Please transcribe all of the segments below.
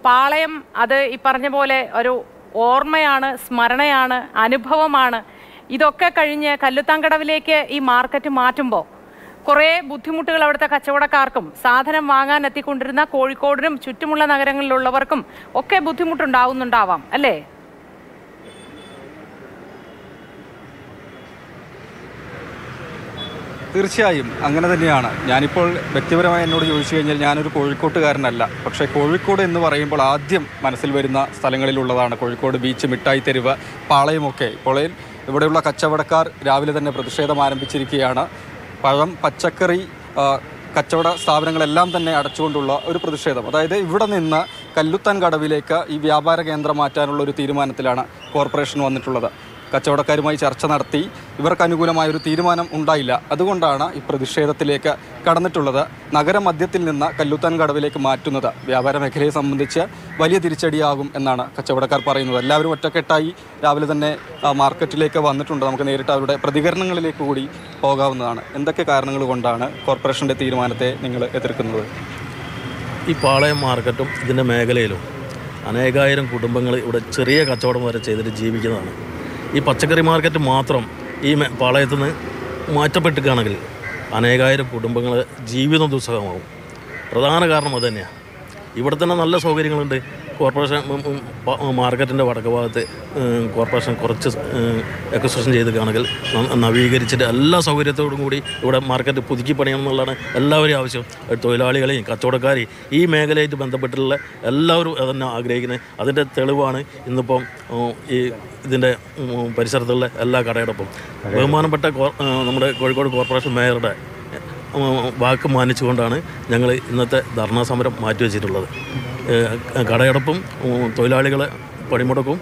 പാളയം അത് ഈ പറഞ്ഞ പോലെ ഒരു ഓർമ്മയാണ് സ്മരണയാണ് അനുഭവമാണ് ഇതൊക്കെ കഴിഞ്ഞ് കല്ലുത്താങ്കടവിലേക്ക് ഈ മാർക്കറ്റ് മാറ്റുമ്പോൾ കുറേ ബുദ്ധിമുട്ടുകൾ അവിടുത്തെ കച്ചവടക്കാർക്കും സാധനം വാങ്ങാൻ എത്തിക്കൊണ്ടിരുന്ന കോഴിക്കോടിനും ചുറ്റുമുള്ള നഗരങ്ങളിലുള്ളവർക്കും ഒക്കെ ബുദ്ധിമുട്ടുണ്ടാവുന്നുണ്ടാവാം അല്ലേ തീർച്ചയായും അങ്ങനെ തന്നെയാണ് ഞാനിപ്പോൾ വ്യക്തിപരമായി എന്നോട് ചോദിച്ചു കഴിഞ്ഞാൽ ഞാനൊരു കോഴിക്കോട്ടുകാരനല്ല പക്ഷേ കോഴിക്കോട് എന്ന് പറയുമ്പോൾ ആദ്യം മനസ്സിൽ വരുന്ന സ്ഥലങ്ങളിലുള്ളതാണ് കോഴിക്കോട് ബീച്ച് മിഠായി തെരുവ് പാളയമൊക്കെ ഇപ്പോൾ ഇവിടെയുള്ള കച്ചവടക്കാർ രാവിലെ തന്നെ പ്രതിഷേധം ആരംഭിച്ചിരിക്കുകയാണ് പഴം പച്ചക്കറി ആ, കച്ചവട സ്ഥാപനങ്ങളെല്ലാം തന്നെ അടച്ചുകൊണ്ടുള്ള ഒരു പ്രതിഷേധം അതായത് ഇവിടെ നിന്ന് കല്ലുത്താൻ കടവിലേക്ക് ഈ വ്യാപാര കേന്ദ്രം മാറ്റാനുള്ള ഒരു തീരുമാനത്തിലാണ് കോർപ്പറേഷൻ വന്നിട്ടുള്ളത് കച്ചവടക്കാരുമായി ചർച്ച നടത്തി ഇവർക്ക് അനുകൂലമായ ഒരു തീരുമാനം ഉണ്ടായില്ല അതുകൊണ്ടാണ് ഈ പ്രതിഷേധത്തിലേക്ക് കടന്നിട്ടുള്ളത് നഗരമധ്യത്തിൽ നിന്ന് കല്ലുത്താൻ കടവിലേക്ക് മാറ്റുന്നത് വ്യാപാര മേഖലയെ സംബന്ധിച്ച് വലിയ തിരിച്ചടിയാകും എന്നാണ് കച്ചവടക്കാർ പറയുന്നത് എല്ലാവരും ഒറ്റക്കെട്ടായി രാവിലെ തന്നെ ആ, മാർക്കറ്റിലേക്ക് വന്നിട്ടുണ്ട് നമുക്ക് നേരിട്ട് അവരുടെ പ്രതികരണങ്ങളിലേക്ക് കൂടി പോകാവുന്നതാണ് എന്തൊക്കെ കാരണങ്ങൾ കൊണ്ടാണ് കോർപ്പറേഷൻ്റെ തീരുമാനത്തെ നിങ്ങൾ എതിർക്കുന്നത് ഈ പാളയം മാർക്കറ്റും ഇതിൻ്റെ മേഖലയിലും അനേകായിരം കുടുംബങ്ങൾ ഇവിടെ ചെറിയ കച്ചവടം വരെ ചെയ്തിട്ട് ജീവിക്കുന്നതാണ് ഈ പച്ചക്കറി മാർക്കറ്റ് മാത്രം ഈ മേ- പാളയത്തു നിന്ന് മാറ്റപ്പെട്ടിരിക്കുകയാണെങ്കിൽ അനേകായിരം കുടുംബങ്ങൾ ജീവിതം ദുസ്സഹമാവും പ്രധാന കാരണം അത് തന്നെയാണ് ഇവിടെ തന്നെ നല്ല സൗകര്യങ്ങളുണ്ട് കോർപ്പറേഷൻ ഉം, ഉം, പ- മാർക്കറ്റിൻ്റെ വടക്ക് ഭാഗത്ത് ഉം, കോർപ്പറേഷൻ കുറച്ച് എക്സ്പ്രഷൻ ചെയ്തിരിക്കുകയാണെങ്കിൽ ന- നവീകരിച്ചിട്ട് എല്ലാ സൗകര്യത്തോടും കൂടി ഇവിടെ മാർക്കറ്റ് പുതുക്കി പണിയണം എന്നുള്ളതാണ് എല്ലാവരും ആവശ്യം അത് തൊഴിലാളികളെയും കച്ചവടക്കാരെയും ഈ മേഖലയായിട്ട് ബന്ധപ്പെട്ടുള്ള എല്ലാവരും അതന്നെ ആഗ്രഹിക്കുന്നത് അതിൻ്റെ തെളിവാണ് ഇന്നിപ്പം ഉം, ഈ ഇതിൻ്റെ ഉം, പരിസരത്തുള്ള എല്ലാ കടയോടൊപ്പം ബഹുമാനപ്പെട്ട കോ- ഉം, നമ്മുടെ കോഴിക്കോട് കോർപ്പറേഷൻ മേയറുടെ ഉം, വാക്ക് മാനിച്ചുകൊണ്ടാണ് ഞങ്ങൾ ഇന്നത്തെ ധർണാ സമരം മാറ്റിവെച്ചിട്ടുള്ളത് ഏഹ് കടയടപ്പും ഉം, തൊഴിലാളികളെ പണിമുടക്കും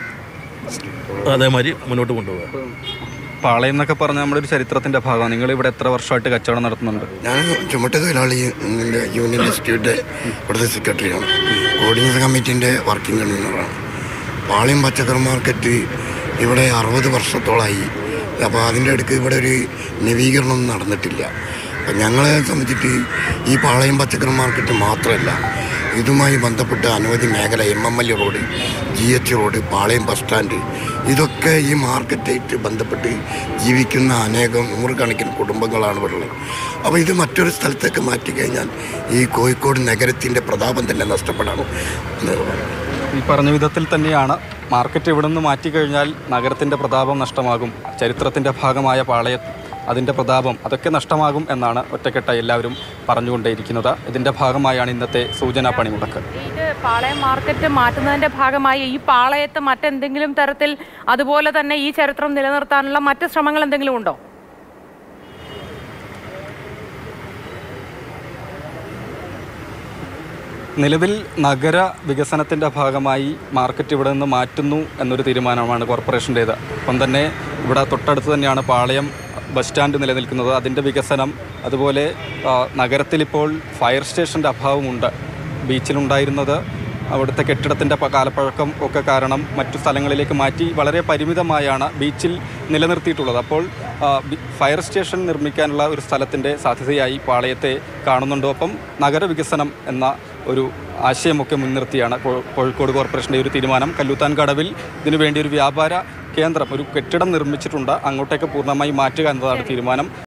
അതേമാതിരി മുന്നോട്ട് കൊണ്ടുപോകുക പാളയം എന്നൊക്കെ പറഞ്ഞാൽ നമ്മുടെ ഒരു ചരിത്രത്തിൻ്റെ ഭാഗമാണ് നിങ്ങൾ ഇവിടെ എത്ര വർഷമായിട്ട് കച്ചവടം നടത്തുന്നുണ്ട് ഞാൻ ചുമട്ട് തൊഴിലാളി യൂണിയൻ്റെ യൂണിയൻ ഇൻസ്റ്റിറ്റ്യൂട്ട് ഇവിടുത്തെ സെക്രട്ടറിയാണ് കോർഡിനേഷൻ കമ്മിറ്റീൻ്റെ വർക്കിംഗ് കൺവീനറാണ് പാളയം പച്ചക്കറി മാർക്കറ്റ് ഇവിടെ അറുപത് വർഷത്തോളമായി അപ്പോൾ അതിൻ്റെ അടുക്ക് ഇവിടെ ഒരു നവീകരണം നടന്നിട്ടില്ല അപ്പം ഞങ്ങളെ സംബന്ധിച്ചിട്ട് ഈ പാളയം പച്ചക്കറി മാർക്കറ്റ് മാത്രമല്ല ഇതുമായി ബന്ധപ്പെട്ട് അനവധി മേഖല M M L A road G H road Palayam bus stand ഇതൊക്കെ ഈ മാർക്കറ്റായിട്ട് ബന്ധപ്പെട്ട് ജീവിക്കുന്ന അനേകം നൂറുകണക്കിന് കുടുംബങ്ങളാണ് ഇവിടെ ഉള്ളത് അപ്പോൾ ഇത് മറ്റൊരു സ്ഥലത്തേക്ക് മാറ്റിക്കഴിഞ്ഞാൽ ഈ കോഴിക്കോട് നഗരത്തിൻ്റെ പ്രതാപം തന്നെ നഷ്ടപ്പെടാണ് ഈ പറഞ്ഞ വിധത്തിൽ തന്നെയാണ് മാർക്കറ്റ് ഇവിടെ നിന്ന് മാറ്റിക്കഴിഞ്ഞാൽ നഗരത്തിൻ്റെ പ്രതാപം നഷ്ടമാകും ചരിത്രത്തിൻ്റെ ഭാഗമായ പാളയ അതിൻ്റെ പ്രതാപം അതൊക്കെ നഷ്ടമാകും എന്നാണ് ഒറ്റക്കെട്ടായി എല്ലാവരും പറഞ്ഞുകൊണ്ടേയിരിക്കുന്നത് ഇതിൻ്റെ ഭാഗമായാണ് ഇന്നത്തെ സൂചനാ പണിമുടക്ക് ഇത് പാളയം മാർക്കറ്റ് മാറ്റുന്നതിന്റെ ഭാഗമായി ഈ പാളയത്ത് മറ്റെന്തെങ്കിലും തരത്തിൽ അതുപോലെ തന്നെ ഈ ചരിത്രം നിലനിർത്താനുള്ള മറ്റ് ശ്രമങ്ങൾ എന്തെങ്കിലും ഉണ്ടോ നിലവിൽ നഗര വികസനത്തിൻ്റെ ഭാഗമായി മാർക്കറ്റ് ഇവിടെ നിന്ന് മാറ്റുന്നു എന്നൊരു തീരുമാനമാണ് കോർപ്പറേഷൻ്റേത് ഒപ്പം തന്നെ ഇവിടെ തൊട്ടടുത്ത് തന്നെയാണ് പാളയം ബസ് സ്റ്റാൻഡ് നിലനിൽക്കുന്നത് അതിൻ്റെ വികസനം അതുപോലെ ആ, നഗരത്തിലിപ്പോൾ ഫയർ സ്റ്റേഷൻ്റെ അഭാവമുണ്ട് ബീച്ചിലുണ്ടായിരുന്നത് അവിടുത്തെ കെട്ടിടത്തിൻ്റെ പ- കാലപ്പഴക്കം ഒക്കെ കാരണം മറ്റു സ്ഥലങ്ങളിലേക്ക് മാറ്റി വളരെ പരിമിതമായാണ് ബീച്ചിൽ നിലനിർത്തിയിട്ടുള്ളത് അപ്പോൾ ആ, ബി- ഫയർ സ്റ്റേഷൻ നിർമ്മിക്കാനുള്ള ഒരു സ്ഥലത്തിൻ്റെ സാധ്യതയായി പാളയത്തെ കാണുന്നുണ്ട് ഒപ്പം നഗരവികസനം എന്ന ഒരു ആശയമൊക്കെ മുൻനിർത്തിയാണ് കോ- കോഴിക്കോട് കോർപ്പറേഷൻ്റെ ഈ ഒരു തീരുമാനം കല്ലുത്താൻ കടവിൽ ഇതിനു വേണ്ടി ഒരു വ്യാപാര കേന്ദ്രം ഒരു കെട്ടിടം നിർമ്മിച്ചിട്ടുണ്ട് അങ്ങോട്ടേക്ക് പൂർണ്ണമായി മാറ്റുക എന്നതാണ് തീരുമാനം